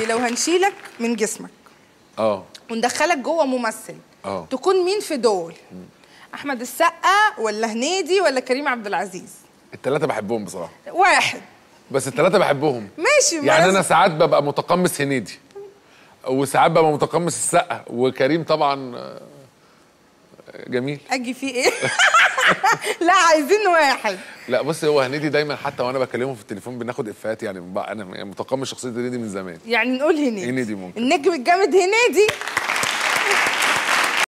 لو هنشيلك من جسمك اه وندخلك جوه ممثل اه تكون مين في دول احمد السقا ولا هنيدي ولا كريم عبد العزيز الثلاثه بحبهم بصراحه واحد بس الثلاثه بحبهم ماشي ما يعني انا لازم- ساعات ببقى متقمص هنيدي وساعات ببقى متقمص السقا وكريم طبعا آه، جميل اجي فيه ايه لا عايزين واحد لا بص هو هنيدي دايما حتى وانا بكلمه في التليفون بناخد افيهات يعني بقى انا متقمص شخصيه هنيدي من زمان يعني نقول هنيدي هنيدي ممكن. النجم الجامد هنيدي